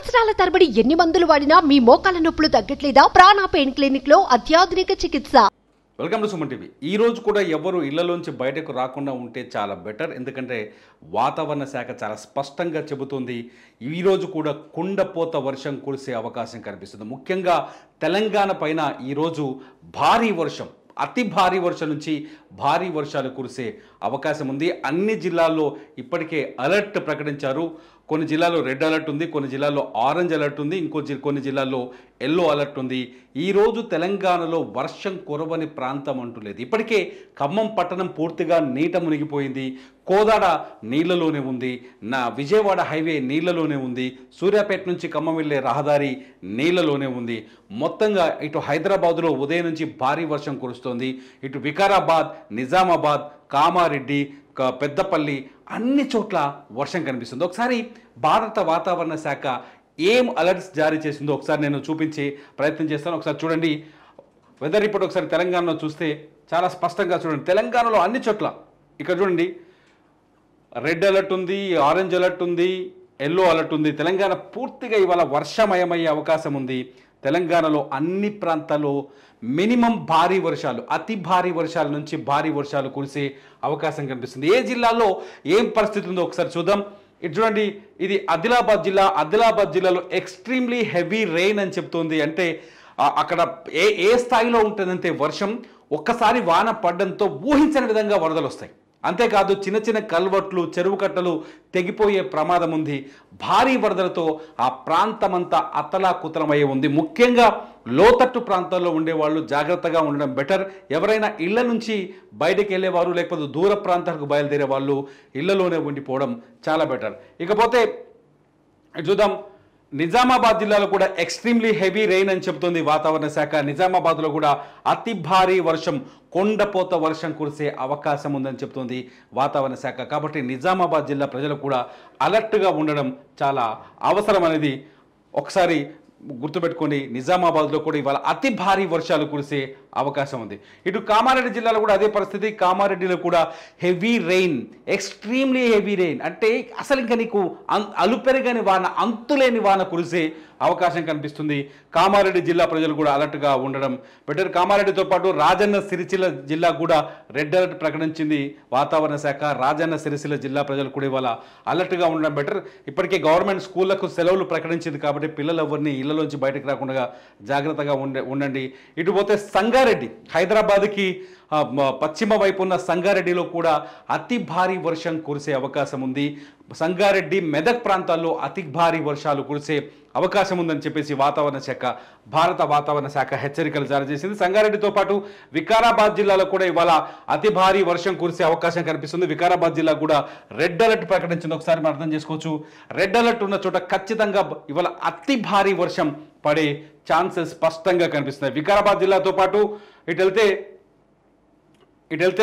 సంవత్సరాల తరబడి ఎన్ని మందులు వాడినా మీ మోకాల నొప్పులు తగ్గట్లేదా ప్రాణ పెయిన్ క్లినిక్ లో అత్యాధునిక చికిత్స వెల్కమ్ టు సుమన్ టీవీ ఈ రోజు కూడా ఎవరు ఇళ్లలోంచి బయటకు రాకుండా ఉంటే చాలా బెటర్ ఎందుకంటే వాతావరణ శాఖ చాలా స్పష్టంగా చెబుతుంది ఈ రోజు కూడా కుండపోత వర్షం కురిసే అవకాశం కనిపిస్తుంది ముఖ్యంగా తెలంగాణ పైన ఈరోజు భారీ వర్షం అతి భారీ వర్షం నుంచి భారీ వర్షాలు కురిసే అవకాశం ఉంది అన్ని జిల్లాల్లో ఇప్పటికే అలర్ట్ ప్రకటించారు కొన్ని జిల్లాల్లో రెడ్ అలర్ట్ ఉంది కొన్ని జిల్లాల్లో ఆరెంజ్ అలర్ట్ ఉంది ఇంకో జి- కొన్ని జిల్లాల్లో ఎల్లో అలర్ట్ ఉంది ఈరోజు తెలంగాణలో వర్షం కురవని ప్రాంతం అంటూ లేదు ఇప్పటికే ఖమ్మం పట్టణం పూర్తిగా నీట మునిగిపోయింది కోదాడ నీళ్లలోనే ఉంది నా విజయవాడ హైవే నీళ్లలోనే ఉంది సూర్యాపేట నుంచి ఖమ్మం వెళ్ళే రహదారి నీళ్లలోనే ఉంది మొత్తంగా ఇటు హైదరాబాదులో ఉదయం నుంచి భారీ వర్షం కురుస్తోంది ఇటు వికారాబాద్ నిజామాబాద్ కామారెడ్డి క- పెద్దపల్లి అన్ని చోట్ల వర్షం కనిపిస్తుంది ఒకసారి భారత వాతావరణ శాఖ ఏం అలర్ట్స్ జారీ చేసిందో ఒకసారి నేను చూపించే ప్రయత్నం చేస్తాను ఒకసారి చూడండి వెదర్ రిపోర్ట్ ఒకసారి తెలంగాణలో చూస్తే చాలా స్పష్టంగా చూడండి తెలంగాణలో అన్ని చోట్ల ఇక్కడ చూడండి రెడ్ అలర్ట్ ఉంది ఆరెంజ్ అలర్ట్ ఉంది ఎల్లో అలర్ట్ ఉంది తెలంగాణ పూర్తిగా ఇవాళ వర్షమయమయ్యే అవకాశం ఉంది తెలంగాణలో అన్ని ప్రాంతాల్లో మినిమం భారీ వర్షాలు అతి భారీ వర్షాల నుంచి భారీ వర్షాలు కురిసే అవకాశం కనిపిస్తుంది ఏ జిల్లాలో ఏం పరిస్థితి ఉందో ఒకసారి చూద్దాం ఇటు చూడండి ఇది ఆదిలాబాద్ జిల్లా ఆదిలాబాద్ జిల్లాలో ఎక్స్ట్రీమ్లీ హెవీ రెయిన్ అని చెప్తోంది అంటే ఆ, అక్కడ ఏ ఏ స్థాయిలో ఉంటుందంటే వర్షం ఒక్కసారి వాన పడడంతో ఊహించని విధంగా వరదలు వస్తాయి అంతేకాదు చిన్న చిన్న కల్వట్లు చెరువు కట్టలు తెగిపోయే ప్రమాదం ఉంది భారీ వరదలతో ఆ ప్రాంతమంతా అతలాకుతలమయ్యే ఉంది ముఖ్యంగా లోతట్టు ప్రాంతాల్లో ఉండేవాళ్ళు జాగ్రత్తగా ఉండడం బెటర్ ఎవరైనా ఇళ్ల నుంచి బయటకు వెళ్ళేవారు లేకపోతే దూర ప్రాంతాలకు బయలుదేరే వాళ్ళు ఇళ్లలోనే ఉండిపోవడం చాలా బెటర్ ఇకపోతే ఇటు చూద్దాం నిజామాబాద్ జిల్లాలో కూడా ఎక్స్ట్రీమ్లీ హెవీ రెయిన్ అని చెబుతుంది వాతావరణ శాఖ నిజామాబాద్లో కూడా అతి భారీ వర్షం కొండపోత వర్షం కురిసే అవకాశం ఉందని చెబుతుంది వాతావరణ శాఖ కాబట్టి నిజామాబాద్ జిల్లా ప్రజలు కూడా అలర్ట్గా ఉండడం చాలా అవసరం అనేది ఒకసారి గుర్తుపెట్టుకోండి నిజామాబాద్లో కూడా ఇవాళ అతి భారీ వర్షాలు కురిసే అవకాశం ఉంది ఇటు కామారెడ్డి జిల్లాలో కూడా అదే పరిస్థితి కామారెడ్డిలో కూడా heavy rain extremely heavy rain అంటే అసలు ఇంకా నీకు అం- అలుపెరగని వాన అంతులేని వాన కురిసే అవకాశం కనిపిస్తుంది కామారెడ్డి జిల్లా ప్రజలు కూడా అలర్ట్గా ఉండడం బెటర్ కామారెడ్డితో పాటు రాజన్న సిరిసిల్ల జిల్లా కూడా రెడ్ అలర్ట్ ప్రకటించింది వాతావరణ శాఖ రాజన్న సిరిసిల్ల జిల్లా ప్రజలు కూడా ఇవాళ అలర్ట్గా ఉండడం బెటర్ ఇప్పటికే గవర్నమెంట్ స్కూళ్లకు సెలవులు ప్రకటించింది కాబట్టి పిల్లలు ఎవరిని ఇళ్లలోంచి బయటకు రాకుండా జాగ్రత్తగా ఉండే ఉండండి ఇటు పోతే సంగారెడ్డి హైదరాబాద్కి ఆ, మ- పశ్చిమ వైపు ఉన్న సంగారెడ్డిలో కూడా అతి భారీ వర్షం కురిసే అవకాశం ఉంది సంగారెడ్డి మెదక్ ప్రాంతాల్లో అతి భారీ వర్షాలు కురిసే అవకాశం ఉందని చెప్పేసి వాతావరణ శాఖ భారత వాతావరణ శాఖ హెచ్చరికలు జారీ చేసింది సంగారెడ్డితో పాటు వికారాబాద్ జిల్లాలో కూడా ఇవాళ అతి భారీ వర్షం కురిసే అవకాశం కనిపిస్తుంది వికారాబాద్ జిల్లా కూడా రెడ్ అలర్ట్ ప్రకటించింది ఒకసారి మనం అర్థం చేసుకోవచ్చు రెడ్ అలర్ట్ ఉన్న చోట ఖచ్చితంగా బ- ఇవాళ అతి భారీ వర్షం పడే ఛాన్సెస్ స్పష్టంగా కనిపిస్తున్నాయి వికారాబాద్ జిల్లాతో పాటు ఇటు వెళ్తే ఇటు వెళ్తే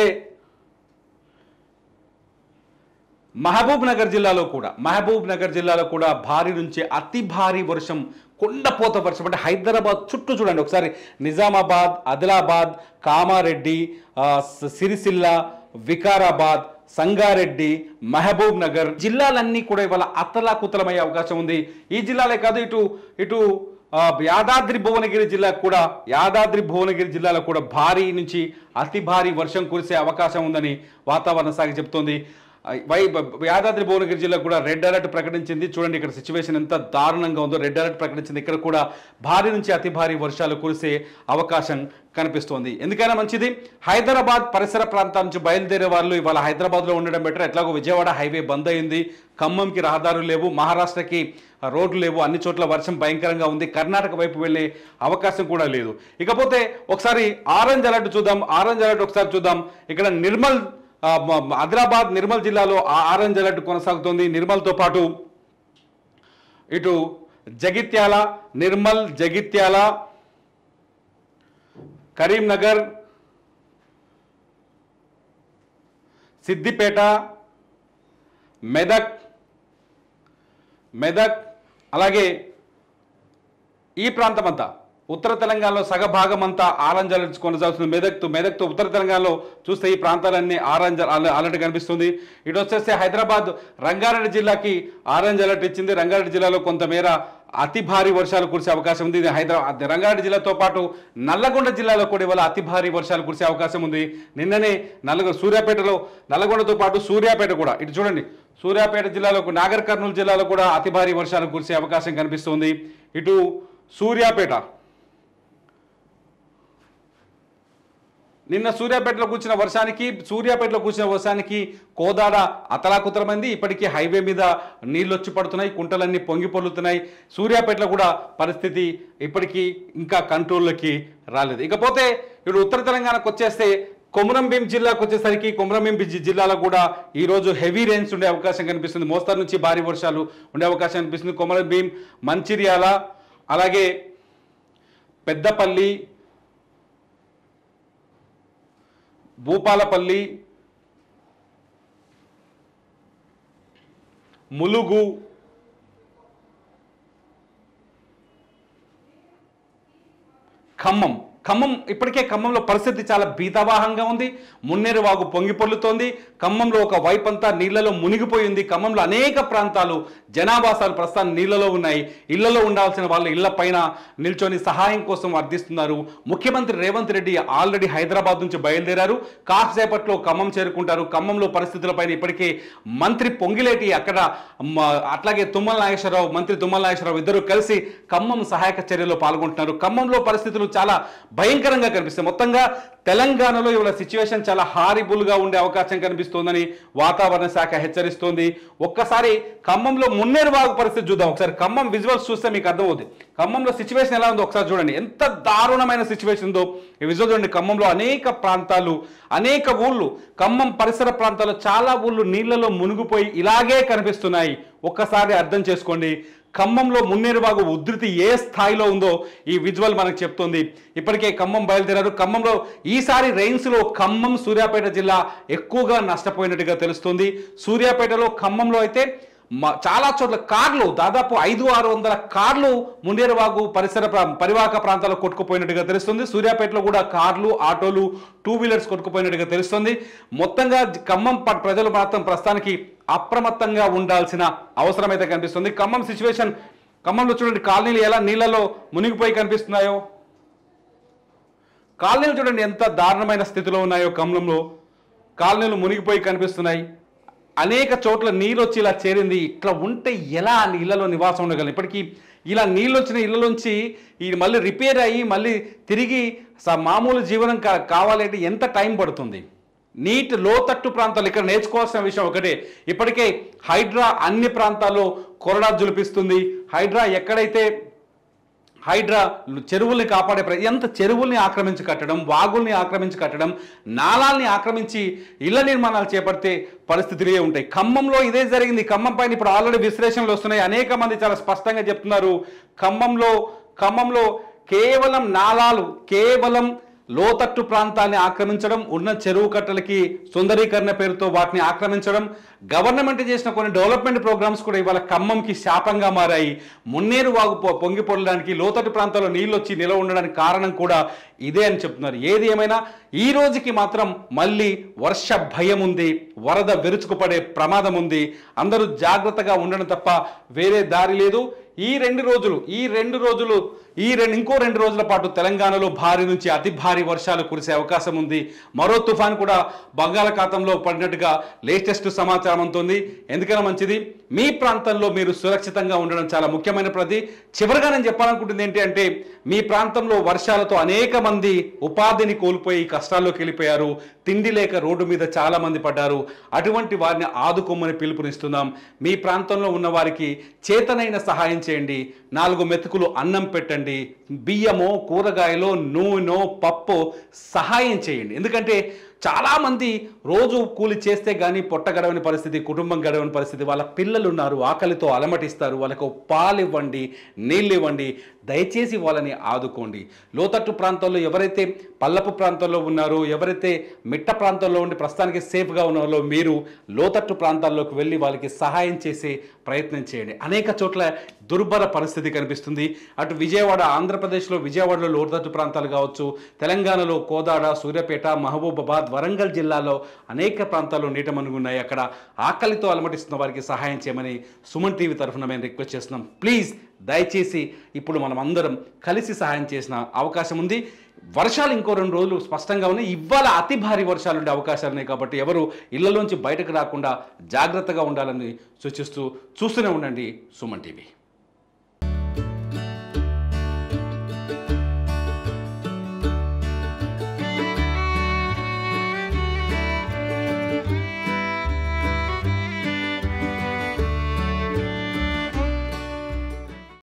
మహబూబ్ నగర్ జిల్లాలో కూడా మహబూబ్ నగర్ జిల్లాలో కూడా భారీ నుంచి అతి భారీ వర్షం కొండపోత వర్షం అంటే హైదరాబాద్ చుట్టూ చూడండి ఒకసారి నిజామాబాద్ ఆదిలాబాద్ కామారెడ్డి ఆ, స- సిరిసిల్ల వికారాబాద్ సంగారెడ్డి మహబూబ్ నగర్ జిల్లాలన్నీ కూడా ఇవాళ అతలాకుతలమయ్యే అవకాశం ఉంది ఈ జిల్లాలే కాదు ఇటు ఇటు ఆ, యాదాద్రి భువనగిరి జిల్లా కూడా యాదాద్రి భువనగిరి జిల్లాలో కూడా భారీ నుంచి అతి భారీ వర్షం కురిసే అవకాశం ఉందని వాతావరణ శాఖ చెప్తోంది ఆ, వై బ- యాదాద్రి భువనగిరి జిల్లా కూడా రెడ్ అలర్ట్ ప్రకటించింది చూడండి ఇక్కడ సిచ్యువేషన్ ఎంత దారుణంగా ఉందో రెడ్ అలర్ట్ ప్రకటించింది ఇక్కడ కూడా భారీ నుంచి అతి భారీ వర్షాలు కురిసే అవకాశం కనిపిస్తోంది ఎందుకైనా మంచిది హైదరాబాద్ పరిసర ప్రాంతాల నుంచి బయలుదేరే వాళ్ళు ఇవాళ హైదరాబాద్లో ఉండడం బెటర్ ఎట్లాగో విజయవాడ హైవే బంద్ అయింది ఖమ్మంకి రహదారులు లేవు మహారాష్ట్రకి ఆ, రోడ్లు లేవు అన్ని చోట్ల వర్షం భయంకరంగా ఉంది కర్ణాటక వైపు వెళ్ళే అవకాశం కూడా లేదు ఇకపోతే ఒకసారి ఆరెంజ్ అలర్ట్ చూద్దాం ఆరెంజ్ అలర్ట్ ఒకసారి చూద్దాం ఇక్కడ నిర్మల్ ఆ, మ- మ- ఆదిలాబాద్ నిర్మల్ జిల్లాలో ఆ ఆరెంజ్ అలర్ట్ కొనసాగుతోంది నిర్మల్తో పాటు ఇటు జగిత్యాల నిర్మల్ జగిత్యాల కరీంనగర్ సిద్దిపేట మెదక్ మెదక్ అలాగే ఈ ప్రాంతం అంతా ఉత్తర తెలంగాణలో సగ భాగం అంతా ఆరెంజ్ అలర్ట్ కొనసాగుతుంది మెదక్ మెదక్తో ఉత్తర తెలంగాణలో చూస్తే ఈ ప్రాంతాలన్నీ ఆరెంజ్ అల- అలర్ట్ కనిపిస్తుంది ఇటు వచ్చేస్తే హైదరాబాద్ రంగారెడ్డి జిల్లాకి ఆరెంజ్ అలర్ట్ ఇచ్చింది రంగారెడ్డి జిల్లాలో కొంతమేర అతి భారీ వర్షాలు కురిసే అవకాశం ఉంది ఇది హైదరాబాద్ రంగారెడ్డి జిల్లాతో పాటు నల్లగొండ జిల్లాలో కూడా ఇవాళ అతి భారీ వర్షాలు కురిసే అవకాశం ఉంది నిన్ననే నల్లగొండ సూర్యాపేటలో నల్లగొండతో పాటు సూర్యాపేట కూడా ఇటు చూడండి సూర్యాపేట జిల్లాలో నాగర్ కర్నూలు జిల్లాలో కూడా అతి భారీ వర్షాలు కురిసే అవకాశం కనిపిస్తుంది ఇటు సూర్యాపేట నిన్న సూర్యాపేటలో కూర్చున్న వర్షానికి సూర్యాపేటలో కూర్చున్న వర్షానికి కోదాడ అతలాకుతలమైంది ఇప్పటికీ హైవే మీద నీళ్ళు వచ్చి పడుతున్నాయి కుంటలన్నీ పొంగి పొల్లుతున్నాయి సూర్యాపేటలో కూడా పరిస్థితి ఇప్పటికీ ఇంకా కంట్రోల్లోకి రాలేదు ఇకపోతే ఇప్పుడు ఉత్తర తెలంగాణకు వచ్చేస్తే కొమరంభీం జిల్లాకు వచ్చేసరికి కొమరంభీం జి- జిల్లాలో కూడా ఈ రోజు హెవీ రైన్స్ ఉండే అవకాశం కనిపిస్తుంది మోస్తరు నుంచి భారీ వర్షాలు ఉండే అవకాశం కనిపిస్తుంది కొమరంభీం మంచిర్యాల అలాగే పెద్దపల్లి భూపాలపల్లి ములుగు ఖమ్మం ఖమ్మం ఇప్పటికే ఖమ్మంలో పరిస్థితి చాలా భీతావాహంగా ఉంది మున్నేరు వాగు పొంగి పొర్లుతోంది ఖమ్మంలో ఒక వైపు అంతా నీళ్లలో మునిగిపోయింది ఖమ్మంలో అనేక ప్రాంతాలు జనావాసాలు ప్రస్తుతం నీళ్లలో ఉన్నాయి ఇళ్లలో ఉండాల్సిన వాళ్ళు ఇళ్ల పైన నిల్చొని సహాయం కోసం అర్థిస్తున్నారు ముఖ్యమంత్రి రేవంత్ రెడ్డి ఆల్రెడీ హైదరాబాద్ నుంచి బయలుదేరారు కాసేపట్లో ఖమ్మం చేరుకుంటారు ఖమ్మంలో పరిస్థితులపైన ఇప్పటికే మంత్రి పొంగిలేటి అక్కడ మ- అట్లాగే తుమ్మల నాగేశ్వరరావు మంత్రి తుమ్మల నాగేశ్వరరావు ఇద్దరు కలిసి ఖమ్మం సహాయక చర్యలో పాల్గొంటున్నారు ఖమ్మంలో పరిస్థితులు చాలా భయంకరంగా కనిపిస్తాయి మొత్తంగా తెలంగాణలో ఇవాళ సిచ్యువేషన్ చాలా హారిబుల్ గా ఉండే అవకాశం కనిపిస్తోందని వాతావరణ శాఖ హెచ్చరిస్తోంది ఒక్కసారి ఖమ్మంలో మున్నేరు వాగు పరిస్థితి చూద్దాం ఒకసారి ఖమ్మం విజువల్స్ చూస్తే మీకు అర్థమవుతుంది ఖమ్మంలో సిచ్యువేషన్ ఎలా ఉందో ఒకసారి చూడండి ఎంత దారుణమైన సిచ్యువేషన్ ఉందో ఈ విజువల్ చూడండి ఖమ్మంలో అనేక ప్రాంతాలు అనేక ఊళ్ళు ఖమ్మం పరిసర ప్రాంతాల్లో చాలా ఊళ్ళు నీళ్లలో మునిగిపోయి ఇలాగే కనిపిస్తున్నాయి ఒక్కసారి అర్థం చేసుకోండి ఖమ్మంలో మున్నేరుబాగు ఉధృతి ఏ స్థాయిలో ఉందో ఈ విజువల్ మనకు చెప్తుంది ఇప్పటికే ఖమ్మం బయలుదేరారు ఖమ్మంలో ఈసారి రైన్స్లో ఖమ్మం సూర్యాపేట జిల్లా ఎక్కువగా నష్టపోయినట్టుగా తెలుస్తుంది సూర్యాపేటలో ఖమ్మంలో అయితే మ- చాలా చోట్ల కార్లు దాదాపు ఐదు ఆరు వందల కార్లు మున్నేరువాగు పరిసర ప్రా- పరివాహక ప్రాంతాల్లో కొట్టుకుపోయినట్టుగా తెలుస్తుంది సూర్యాపేటలో కూడా కార్లు ఆటోలు టూ వీలర్స్ కొట్టుకుపోయినట్టుగా తెలుస్తుంది మొత్తంగా జ- ఖమ్మం ప- ప్రజలు మాత్రం ప్రస్తుతానికి అప్రమత్తంగా ఉండాల్సిన అవసరం అయితే కనిపిస్తుంది ఖమ్మం సిచ్యువేషన్ ఖమ్మంలో చూడండి కాలనీలు ఎలా నీళ్ళలో మునిగిపోయి కనిపిస్తున్నాయో కాలనీలు చూడండి ఎంత దారుణమైన స్థితిలో ఉన్నాయో ఖమ్మంలో కాలనీలు మునిగిపోయి కనిపిస్తున్నాయి అనేక చోట్ల నీళ్ళు వచ్చి ఇలా చేరింది ఇట్లా ఉంటే ఎలా ఆ ఇళ్లలో నివాసం ఉండగలం ఇప్పటికీ ఇలా నీళ్ళు వచ్చిన ఇళ్లలోంచి ఈ మళ్ళీ రిపేర్ అయ్యి మళ్ళీ తిరిగి స- మామూలు జీవనం కా కావాలంటే ఎంత టైం పడుతుంది నీట్ లోతట్టు ప్రాంతాలు ఇక్కడ నేర్చుకోవాల్సిన విషయం ఒకటే ఇప్పటికే హైడ్రా అన్ని ప్రాంతాల్లో కొరడా జులిపిస్తుంది హైడ్రా ఎక్కడైతే హైడ్రా చెరువుల్ని కాపాడే ప్ర- ఎంత చెరువుల్ని ఆక్రమించి కట్టడం వాగుల్ని ఆక్రమించి కట్టడం నాలాల్ని ఆక్రమించి ఇళ్ల నిర్మాణాలు చేపడితే పరిస్థితులే ఉంటాయి ఖమ్మంలో ఇదే జరిగింది ఖమ్మం పైన ఇప్పుడు ఆల్రెడీ విశ్లేషణలు వస్తున్నాయి అనేక మంది చాలా స్పష్టంగా చెప్తున్నారు ఖమ్మంలో ఖమ్మంలో కేవలం నాలాలు కేవలం లోతట్టు ప్రాంతాన్ని ఆక్రమించడం ఉన్న చెరువు కట్టలకి సుందరీకరణ పేరుతో వాటిని ఆక్రమించడం గవర్నమెంట్ చేసిన కొన్ని డెవలప్మెంట్ ప్రోగ్రామ్స్ కూడా ఇవాళ ఖమ్మంకి శాపంగా మారాయి మున్నేరు వాగు పొ- పొంగి పొరడానికి లోతట్టు ప్రాంతాల్లో నీళ్ళు వచ్చి నిలవ ఉండడానికి కారణం కూడా ఇదే అని చెప్తున్నారు ఏది ఏమైనా ఈ రోజుకి మాత్రం మళ్ళీ వర్ష భయం ఉంది వరద విరుచుకుపడే ప్రమాదం ఉంది అందరూ జాగ్రత్తగా ఉండడం తప్ప వేరే దారి లేదు ఈ రెండు రోజులు ఈ రెండు రోజులు ఈ రెండు ఇంకో రెండు రోజుల పాటు తెలంగాణలో భారీ నుంచి అతి భారీ వర్షాలు కురిసే అవకాశం ఉంది మరో తుఫాన్ కూడా బంగాళాఖాతంలో పడినట్టుగా లేటెస్ట్ సమాచారం ఉంటుంది ఎందుకైనా మంచిది మీ ప్రాంతంలో మీరు సురక్షితంగా ఉండడం చాలా ముఖ్యమైన ప్రతి చివరిగా నేను చెప్పాలనుకుంటుంది ఏంటి అంటే మీ ప్రాంతంలో వర్షాలతో అనేక మంది ఉపాధిని కోల్పోయి కష్టాల్లోకి వెళ్ళిపోయారు తిండి లేక రోడ్డు మీద చాలా మంది పడ్డారు అటువంటి వారిని ఆదుకోమని పిలుపునిస్తున్నాం మీ ప్రాంతంలో ఉన్న వారికి చేతనైన సహాయం చేయండి నాలుగు మెతుకులు అన్నం పెట్టండి బియ్యమో కూరగాయలో నూనె పప్పు సహాయం చేయండి ఎందుకంటే చాలామంది రోజు కూలి చేస్తే కానీ పొట్ట గడవని పరిస్థితి కుటుంబం గడవని పరిస్థితి వాళ్ళ పిల్లలు ఉన్నారు ఆకలితో అలమటిస్తారు వాళ్ళకు పాలు ఇవ్వండి నీళ్ళు ఇవ్వండి దయచేసి వాళ్ళని ఆదుకోండి లోతట్టు ప్రాంతాల్లో ఎవరైతే పల్లపు ప్రాంతాల్లో ఉన్నారో ఎవరైతే మిట్ట ప్రాంతాల్లో ఉండి ప్రస్తుతానికి సేఫ్గా ఉన్నారో మీరు లోతట్టు ప్రాంతాల్లోకి వెళ్ళి వాళ్ళకి సహాయం చేసే ప్రయత్నం చేయండి అనేక చోట్ల దుర్భర పరిస్థితి కనిపిస్తుంది అటు విజయవాడ ఆంధ్రప్రదేశ్లో విజయవాడలో లోతట్టు ప్రాంతాలు కావచ్చు తెలంగాణలో కోదాడ సూర్యాపేట మహబూబాబాద్ వరంగల్ జిల్లాలో అనేక ప్రాంతాల్లో నీట మనుగున్నాయి అక్కడ ఆకలితో అలమటిస్తున్న వారికి సహాయం చేయమని సుమన్ టీవీ తరఫున మేము రిక్వెస్ట్ చేస్తున్నాం ప్లీజ్ దయచేసి ఇప్పుడు మనం అందరం కలిసి సహాయం చేసిన అవకాశం ఉంది వర్షాలు ఇంకో రెండు రోజులు స్పష్టంగా ఉన్నాయి ఇవాళ అతి భారీ వర్షాలు ఉండే అవకాశాలు ఉన్నాయి కాబట్టి ఎవరు ఇళ్లలోంచి బయటకు రాకుండా జాగ్రత్తగా ఉండాలని సూచిస్తూ చూస్తూనే ఉండండి సుమన్ టీవీ